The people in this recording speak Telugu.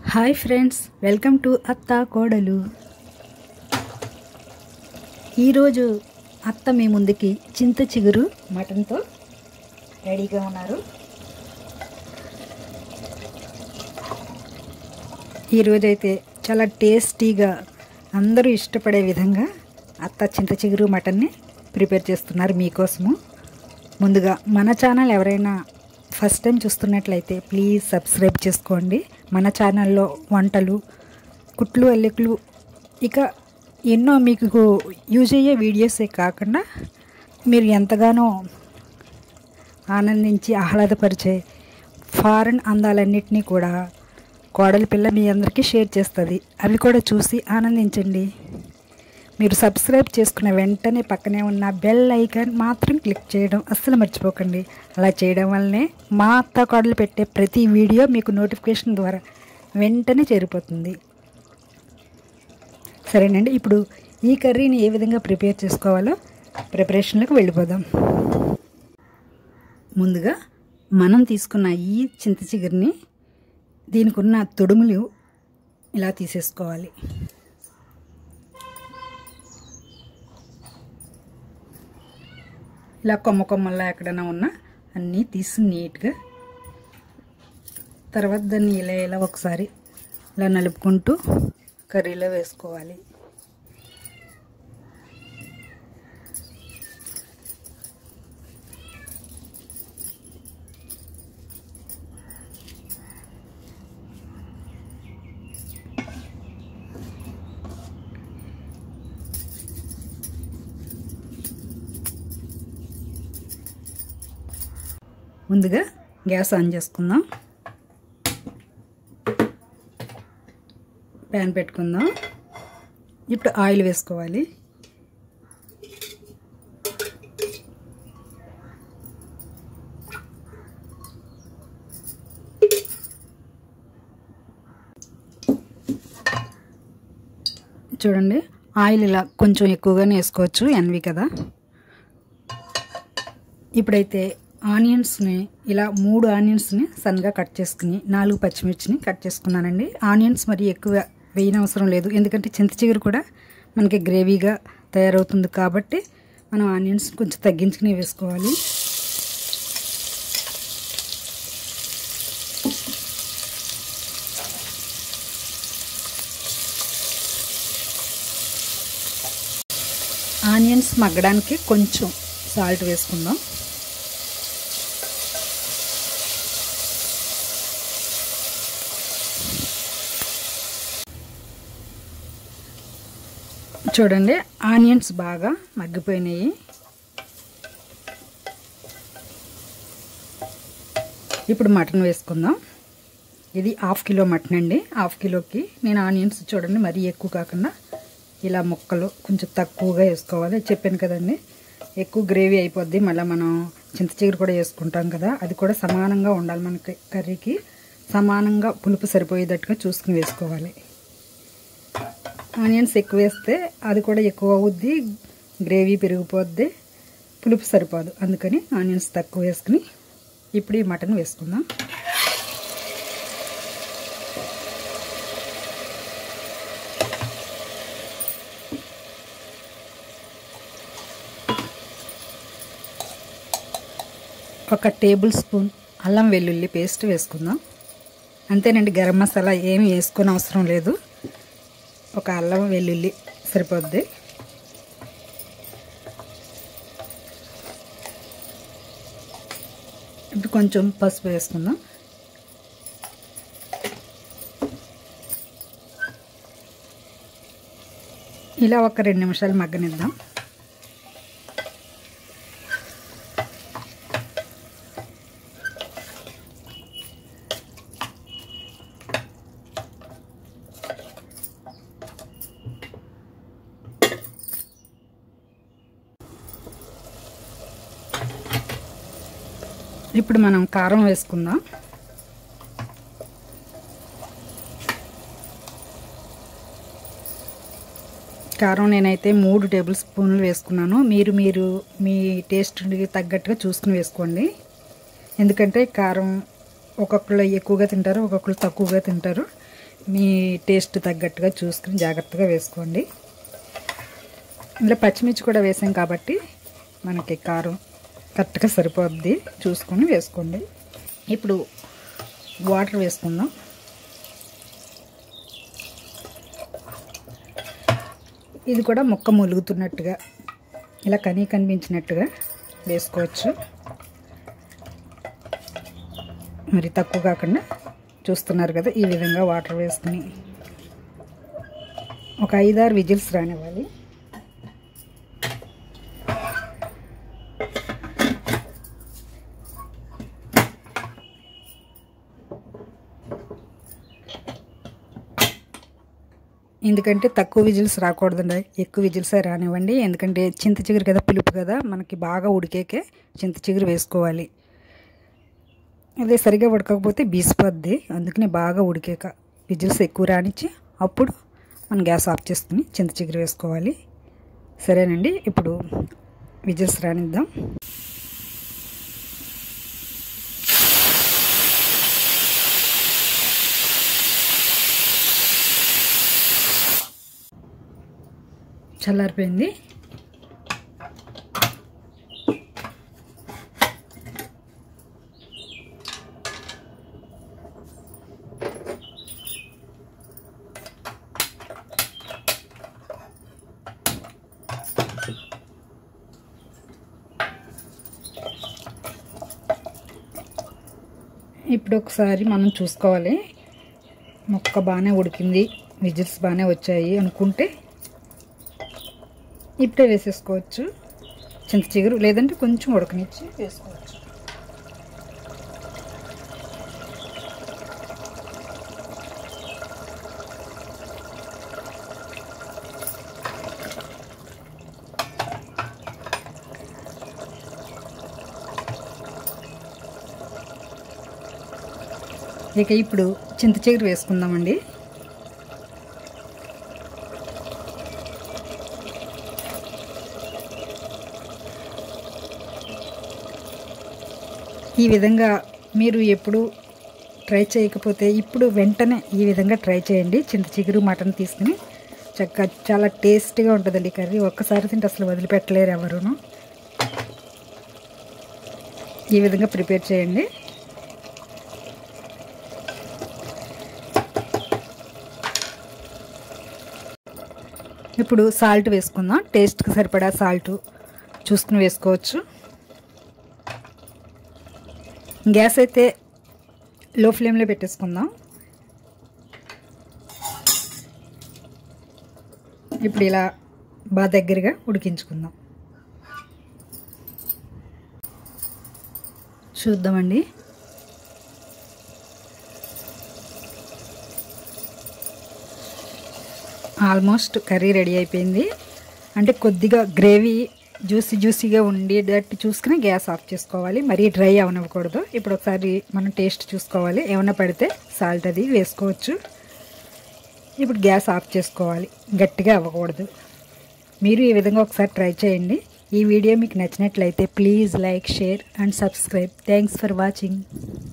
హాయ్ ఫ్రెండ్స్ వెల్కమ్ టు అత్త కోడలు ఈరోజు అత్త మీ ముందుకి చింత చిగురు మటన్తో రెడీగా ఉన్నారు ఈరోజైతే చాలా టేస్టీగా అందరూ ఇష్టపడే విధంగా అత్త చింత చిగురు మటన్ని ప్రిపేర్ చేస్తున్నారు మీకోసము ముందుగా మన ఛానల్ ఎవరైనా ఫస్ట్ టైం చూస్తున్నట్లయితే ప్లీజ్ సబ్స్క్రైబ్ చేసుకోండి మన ఛానల్లో వంటలు కుట్లు అల్లికలు ఇక ఎన్నో మీకు యూజ్ అయ్యే వీడియోసే కాకుండా మీరు ఎంతగానో ఆనందించి ఆహ్లాదపరిచే ఫారెన్ అందాలన్నింటినీ కూడా కోడలి పిల్ల మీ అందరికీ షేర్ చేస్తుంది అవి కూడా చూసి ఆనందించండి మీరు సబ్స్క్రైబ్ చేసుకున్న వెంటనే పక్కనే ఉన్న బెల్ ఐకాన్ మాత్రం క్లిక్ చేయడం అస్సలు మర్చిపోకండి అలా చేయడం వల్లనే మా అత్త కోడలు పెట్టే ప్రతి వీడియో మీకు నోటిఫికేషన్ ద్వారా వెంటనే చేరిపోతుంది సరేనండి ఇప్పుడు ఈ కర్రీని ఏ విధంగా ప్రిపేర్ చేసుకోవాలో ప్రిపరేషన్లోకి వెళ్ళిపోదాం ముందుగా మనం తీసుకున్న ఈ చింత చిగురిని దీనికి ఉన్న తొడుములు ఇలా తీసేసుకోవాలి ఇలా కొమ్మ కొమ్మల్లా ఎక్కడైనా ఉన్నా అన్నీ తీసి నీట్గా తర్వాత దాన్ని ఇలా ఇలా ఒకసారి ఇలా నలుపుకుంటూ కర్రీలో వేసుకోవాలి ముందుగా గ్యాస్ ఆన్ చేసుకుందాం ప్యాన్ పెట్టుకుందాం ఇప్పుడు ఆయిల్ వేసుకోవాలి చూడండి ఆయిల్ ఇలా కొంచెం ఎక్కువగానే వేసుకోవచ్చు ఎన్వి కదా ఇప్పుడైతే ఆనియన్స్ని ఇలా మూడు ఆనియన్స్ని సన్నగా కట్ చేసుకుని నాలుగు పచ్చిమిర్చిని కట్ చేసుకున్నానండి ఆనియన్స్ మరి ఎక్కువ వేయనవసరం లేదు ఎందుకంటే చింత చిగురు కూడా మనకి గ్రేవీగా తయారవుతుంది కాబట్టి మనం ఆనియన్స్ కొంచెం తగ్గించుకుని వేసుకోవాలి ఆనియన్స్ మగ్గడానికి కొంచెం సాల్ట్ వేసుకుందాం చూడండి ఆనియన్స్ బాగా మగ్గిపోయినాయి ఇప్పుడు మటన్ వేసుకుందాం ఇది హాఫ్ కిలో మటన్ అండి హాఫ్ కిలోకి నేను ఆనియన్స్ చూడండి మరీ ఎక్కువ కాకుండా ఇలా ముక్కలు కొంచెం తక్కువగా వేసుకోవాలి చెప్పాను కదండి ఎక్కువ గ్రేవీ అయిపోద్ది మళ్ళీ మనం చింత చిగురు కూడా వేసుకుంటాం కదా అది కూడా సమానంగా ఉండాలి మనకి కర్రీకి సమానంగా పులుపు సరిపోయేటట్టుగా చూసుకుని వేసుకోవాలి ఆనియన్స్ ఎక్కువ వేస్తే అది కూడా ఎక్కువ అవుద్ది గ్రేవీ పెరిగిపోద్ది పులుపు సరిపోదు అందుకని ఆనియన్స్ తక్కువ వేసుకుని ఇప్పుడు ఈ మటన్ వేసుకుందాం ఒక టేబుల్ స్పూన్ అల్లం వెల్లుల్లి పేస్ట్ వేసుకుందాం అంతేనండి గరం మసాలా ఏమి వేసుకొని అవసరం లేదు ఒక అల్లం వెల్లుల్లి సరిపోద్ది ఇప్పుడు కొంచెం పసుపు వేసుకుందాం ఇలా ఒక రెండు నిమిషాలు మగ్గనిద్దాం ఇప్పుడు మనం కారం వేసుకుందాం కారం నేనైతే మూడు టేబుల్ స్పూన్లు వేసుకున్నాను మీరు మీరు మీ టేస్ట్కి తగ్గట్టుగా చూసుకుని వేసుకోండి ఎందుకంటే కారం ఒక్కొక్కరు ఎక్కువగా తింటారు ఒక్కొక్కరు తక్కువగా తింటారు మీ టేస్ట్ తగ్గట్టుగా చూసుకుని జాగ్రత్తగా వేసుకోండి ఇందులో పచ్చిమిర్చి కూడా వేసాం కాబట్టి మనకి కారం కరెక్ట్గా సరిపోద్ది చూసుకొని వేసుకోండి ఇప్పుడు వాటర్ వేసుకుందాం ఇది కూడా మొక్క ములుగుతున్నట్టుగా ఇలా కనీ కనిపించినట్టుగా వేసుకోవచ్చు మరి తక్కువ కాకుండా చూస్తున్నారు కదా ఈ విధంగా వాటర్ వేసుకుని ఒక ఐదారు విజిల్స్ రానివ్వాలి ఎందుకంటే తక్కువ విజిల్స్ రాకూడదండి ఎక్కువ విజిల్సే రానివ్వండి ఎందుకంటే చింత చిగురు కదా పులుపు కదా మనకి బాగా ఉడికేకే చింత చిగురు వేసుకోవాలి అదే సరిగా ఉడకకపోతే బీసిపోద్ది అందుకని బాగా ఉడికాక విజిల్స్ ఎక్కువ రానిచ్చి అప్పుడు మనం గ్యాస్ ఆఫ్ చేసుకుని చింత చిగురు వేసుకోవాలి సరేనండి ఇప్పుడు విజిల్స్ రానిద్దాం చల్లారిపోయింది ఇప్పుడు ఒకసారి మనం చూసుకోవాలి మొక్క బాగానే ఉడికింది విజిల్స్ బాగానే వచ్చాయి అనుకుంటే ఇప్పుడే వేసేసుకోవచ్చు చింత చిగురు లేదంటే కొంచెం ఉడకనిచ్చి వేసుకోవచ్చు ఇక ఇప్పుడు చింత చిగురు వేసుకుందామండి ఈ విధంగా మీరు ఎప్పుడు ట్రై చేయకపోతే ఇప్పుడు వెంటనే ఈ విధంగా ట్రై చేయండి చింత చిగురు మటన్ తీసుకుని చక్కగా చాలా టేస్టీగా ఉంటుందండి కర్రీ ఒక్కసారి తింటే అసలు వదిలిపెట్టలేరు ఎవరును ఈ విధంగా ప్రిపేర్ చేయండి ఇప్పుడు సాల్ట్ వేసుకుందాం టేస్ట్కి సరిపడా సాల్ట్ చూసుకుని వేసుకోవచ్చు గ్యాస్ అయితే లో ఫ్లేమ్లో పెట్టేసుకుందాం ఇప్పుడు ఇలా బాగా దగ్గరగా ఉడికించుకుందాం చూద్దామండి ఆల్మోస్ట్ కర్రీ రెడీ అయిపోయింది అంటే కొద్దిగా గ్రేవీ జ్యూసీ జ్యూసీగా ఉండేటట్టు చూసుకుని గ్యాస్ ఆఫ్ చేసుకోవాలి మరీ డ్రై అవనివ్వకూడదు ఇప్పుడు ఒకసారి మనం టేస్ట్ చూసుకోవాలి ఏమైనా పడితే సాల్ట్ అది వేసుకోవచ్చు ఇప్పుడు గ్యాస్ ఆఫ్ చేసుకోవాలి గట్టిగా అవ్వకూడదు మీరు ఈ విధంగా ఒకసారి ట్రై చేయండి ఈ వీడియో మీకు నచ్చినట్లయితే please like share and subscribe thanks for watching